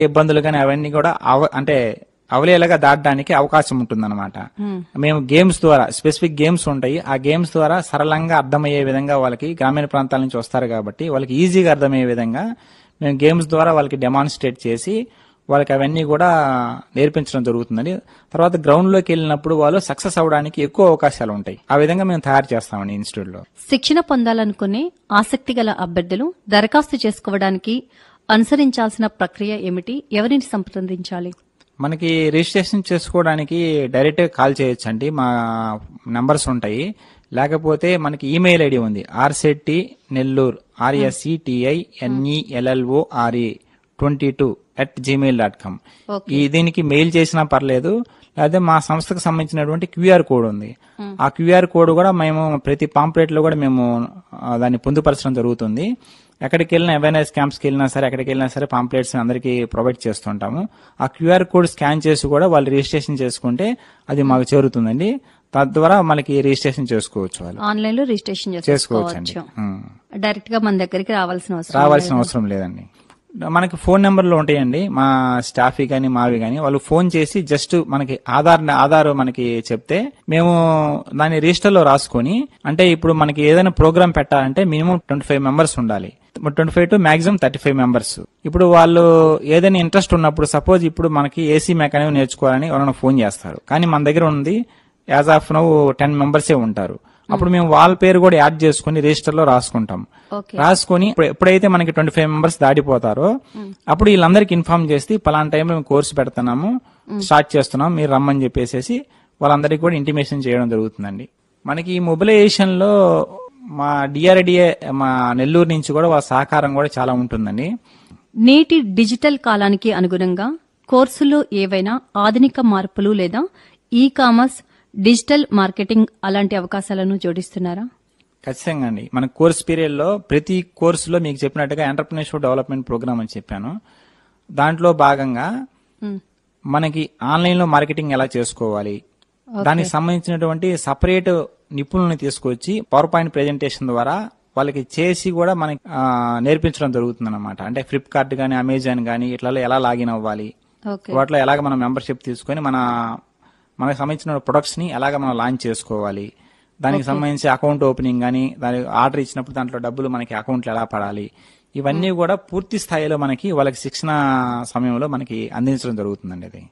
ఇబ్బందులు కానీ అవన్నీ కూడా అవ అంటే అవలేలగా దాటడానికి అవకాశం ఉంటుందన్నమాట మేము గేమ్స్ ద్వారా స్పెసిఫిక్ గేమ్స్ ఉంటాయి ఆ గేమ్స్ ద్వారా సరళంగా అర్థమయ్యే విధంగా వాళ్ళకి గ్రామీణ ప్రాంతాల నుంచి వస్తారు కాబట్టి వాళ్ళకి ఈజీగా అర్థమయ్యే విధంగా మేము గేమ్స్ ద్వారా వాళ్ళకి డెమాన్స్ట్రేట్ చేసి వాళ్ళకి అవన్నీ కూడా నేర్పించడం జరుగుతుందండి తర్వాత గ్రౌండ్ లోకి వెళ్ళినప్పుడు వాళ్ళు సక్సెస్ అవడానికి ఎక్కువ అవకాశాలు ఉంటాయి ఆ విధంగా మేము తయారు చేస్తామండి ఇన్స్టిట్యూట్ లో శిక్షణ పొందాలనుకునే ఆసక్తి గల అభ్యర్థులు దరఖాస్తు చేసుకోవడానికి అనుసరించాల్సిన ప్రక్రియ ఏమిటి ఎవరిని సంప్రదించాలి మనకి రిజిస్ట్రేషన్ చేసుకోవడానికి డైరెక్ట్ కాల్ చేయొచ్చు అండి మా నంబర్స్ ఉంటాయి లేకపోతే మనకి ఈమెయిల్ ఐడి ఉంది RSETI Nellore R S C T I N E L L O R E twenty two at Gmail dot com ఈ దీనికి మెయిల్ చేసినా పర్లేదు అదే మా సంస్థకు సంబంధించినటువంటి క్యూఆర్ కోడ్ ఉంది ఆ క్యూఆర్ కోడ్ కూడా మేము ప్రతి పాంప్లెట్ లో కూడా మేము ఆ, దాన్ని పొందుపరచడం జరుగుతుంది ఎక్కడికి వెళ్ళినా అవేర్నెస్ క్యాంప్స్కి వెళ్ళినా సరే ఎక్కడికి వెళ్ళినా సరే పాంప్లెట్స్ అందరికీ ప్రొవైడ్ చేస్తుంటాము ఆ క్యూఆర్ కోడ్ స్కాన్ చేసి కూడా వాళ్ళు రిజిస్ట్రేషన్ చేసుకుంటే అది మాకు చేరుతుందండి తద్వారా మనకి రిజిస్ట్రేషన్ చేసుకోవచ్చు వాళ్ళు ఆన్లైన్ లో రిజిస్ట్రేషన్ చేసుకోవచ్చండి చేసుకోవచ్చు ఉం. డైరెక్ట్ గా మన దగ్గరికి రావాల్సిన అవసరం రావాల్సిన అవసరం లేదండి మనకి ఫోన్ నెంబర్లు ఉంటాయండి మా స్టాఫ్ కానీ మావి కానీ వాళ్ళు ఫోన్ చేసి జస్ట్ మనకి ఆధార్ ఆధార్ మనకి చెప్తే మేము దాన్ని రిజిస్టర్ లో రాసుకొని అంటే ఇప్పుడు మనకి ఏదైనా ప్రోగ్రామ్ పెట్టాలంటే మినిమం ట్వంటీ ఫైవ్ మెంబర్స్ ఉండాలి twenty five to maximum thirty five members ఇప్పుడు వాళ్ళు ఏదైనా ఇంట్రెస్ట్ ఉన్నప్పుడు సపోజ్ ఇప్పుడు మనకి ఏసీ మెకానిక్ నేర్చుకోవాలని ఎవరైనా ఫోన్ చేస్తారు కానీ మన దగ్గర ఉంది యాజ్ ఆఫ్ నౌ టెన్ మెంబర్సే ఉంటారు అప్పుడు మేము వాళ్ళ పేరు కూడా యాడ్ చేసుకుని రిజిస్టర్ లో రాసుకుంటాం ఓకే రాసుకొని ఇప్పుడు ఎప్పుడైతే మనకి ట్వంటీ ఫైవ్ మెంబర్స్ దాటిపోతారో అప్పుడు వీళ్ళందరికి ఇన్ఫార్మ్ చేసి పలానా టైంలో మేము కోర్సు పెడుతున్నాము స్టార్ట్ చేస్తున్నాం మీరు రమ్మని చెప్పేసి వాళ్ళందరికీ కూడా ఇంటిమేషన్ చేయడం జరుగుతుందండి మనకి ఈ మొబిలైజేషన్ లో మా డిఆర్డిఏ మా నెల్లూరు నుంచి కూడా వాళ్ళ సహకారం కూడా చాలా ఉంటుందండి నేటి డిజిటల్ కాలానికి అనుగుణంగా కోర్సులో ఏవైనా ఆధునిక మార్పులు లేదా ఈ కామర్స్ డిజిటల్ మార్కెటింగ్ అలాంటి అవకాశాలను జోడిస్తున్నారా ఖచ్చితంగా అండి మన కోర్స్ పీరియడ్ లో ప్రతి కోర్సులో మీకు చెప్పినట్టుగా ఎంటర్ప్రినర్షిప్ డెవలప్మెంట్ ప్రోగ్రామ్ అని చెప్పాను దాంట్లో భాగంగా మ్, మనకి ఆన్లైన్ లో మార్కెటింగ్ ఎలా చేసుకోవాలి దానికి సంబంధించినటువంటి సపరేట్ నిపుణులను తీసుకొచ్చి పవర్ పాయింట్ ప్రెజెంటేషన్ ద్వారా వాళ్ళకి చేసి కూడా మనకి ఆ, నేర్పించడం జరుగుతుంది అనమాట అంటే ఫ్లిప్కార్ట్ కానీ అమెజాన్ కానీ ఇట్లా ఎలా లాగిన్ అవ్వాలి ఓకే వాటిలో ఎలాగ మనం మెంబర్షిప్ తీసుకొని మన మనకు సంబంధించిన ప్రొడక్ట్స్ ని ఎలాగ మనం లాంచ్ చేసుకోవాలి దానికి సంబంధించి అకౌంట్ ఓపెనింగ్ కానీ దాని ఆర్డర్ ఇచ్చినప్పుడు దాంట్లో డబ్బులు మనకి అకౌంట్లు ఎలా పడాలి ఇవన్నీ కూడా పూర్తి స్థాయిలో మనకి వాళ్ళకి శిక్షణ సమయంలో మనకి అందించడం జరుగుతుందండి అది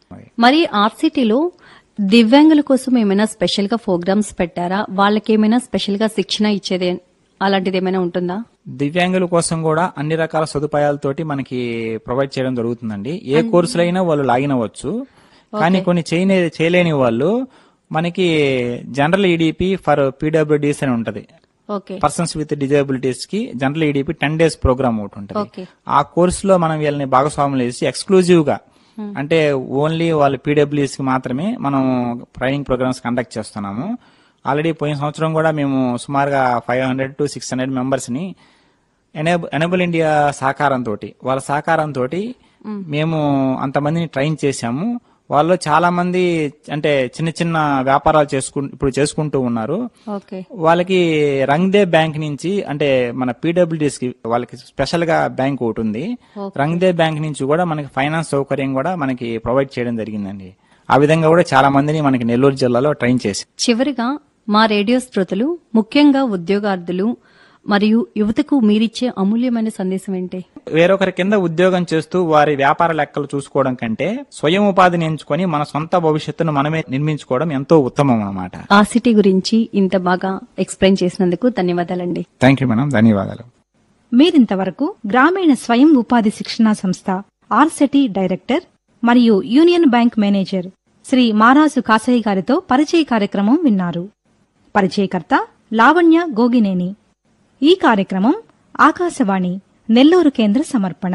మరి ఆర్సిటీలో దివ్యాంగుల కోసం ఏమైనా స్పెషల్ గా ప్రోగ్రామ్స్ పెట్టారా వాళ్ళకి ఏమైనా స్పెషల్ గా శిక్షణ ఇచ్చేది అలాంటిది ఏమైనా ఉంటుందా దివ్యాంగుల కోసం కూడా అన్ని రకాల సదుపాయాలతోటి మనకి ప్రొవైడ్ చేయడం జరుగుతుందండి ఏ కోర్సులు అయినా వాళ్ళు లాగిన్ అవ్వచ్చు కానీ కొన్ని చేయని చేయలేని వాళ్ళు మనకి జనరల్ ఈడిపి ఫర్ పీడబ్ల్యూడీస్ అని ఉంటది ఓకే పర్సన్స్ విత్ డిజబిలిటీస్ కి general EDP ten days program ఒకటి ఓకే. ఉంటుంది ఆ కోర్సులో మనం వీళ్ళని భాగస్వాములు చేసి ఎక్స్క్లూజివ్ గా అంటే ఓన్లీ వాళ్ళ పీడబ్ల్యూఎస్ కి మాత్రమే మనం ట్రైనింగ్ ప్రోగ్రామ్స్ కండక్ట్ చేస్తున్నాము ఆల్రెడీ పోయిన సంవత్సరం కూడా మేము సుమారుగా five hundred to six hundred members ని ఎనేబుల్ ఎనేబుల్ ఇండియా సహకారంతో వాళ్ళ సహకారంతో మేము అంతమందిని ట్రైన్ చేశాము వాళ్ళు చాలా మంది అంటే చిన్న చిన్న వ్యాపారాలు చేసుకు ఇప్పుడు చేసుకుంటూ ఉన్నారు ఓకే వాళ్ళకి రంగ్దే బ్యాంక్ నుంచి అంటే మన పీడబ్ల్యూడీస్ కి వాళ్ళకి స్పెషల్ గా బ్యాంక్ ఒకటి ఉంది రంగ్దే బ్యాంక్ నుంచి కూడా మనకి ఫైనాన్స్ సౌకర్యం కూడా మనకి ప్రొవైడ్ చేయడం జరిగిందండి ఆ విధంగా కూడా చాలా మందిని మనకి నెల్లూరు జిల్లాలో ట్రైన్ చేసి చివరిగా మా రేడియో శ్రోతలు ముఖ్యంగా ఉద్యోగార్థులు మరియు యువతకు మీరిచ్చే అమూల్యమైన సందేశం ఏంటి వేరొకరి కింద ఉద్యోగం చేస్తూ వారి వ్యాపార లెక్కలు చూసుకోవడం కంటే స్వయం ఉపాధిని ఎంచుకొని మన సొంత భవిష్యత్తును మనమే నిర్మించుకోవడం ఎంతో ఉత్తమం అన్నమాట ఆర్సిటీ గురించి ఇంత బాగా ఎక్స్ప్లెయిన్ చేసినందుకు ధన్యవాదాలండి థ్యాంక్ యూ మేడం ధన్యవాదాలు మీరింతవరకు గ్రామీణ స్వయం ఉపాధి శిక్షణా సంస్థ ఆర్సెటి డైరెక్టర్ మరియు union bank manager Shri Marasu Kasaiah గారితో పరిచయ కార్యక్రమం విన్నారు పరిచయకర్త లావణ్య గోగినేని ఈ కార్యక్రమం ఆకాశవాణి నెల్లూరు కేంద్ర సమర్పణ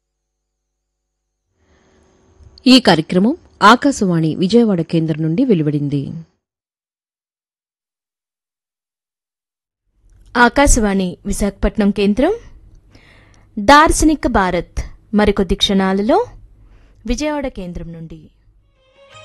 ఈ కార్యక్రమం ఆకాశవాణి విజయవాడ కేంద్రం నుండి వెలువడింది ఆకాశవాణి విశాఖపట్నం కేంద్రం దార్శనిక భారత్ మరికొద్ది క్షణాలలో విజయవాడ కేంద్రం నుండి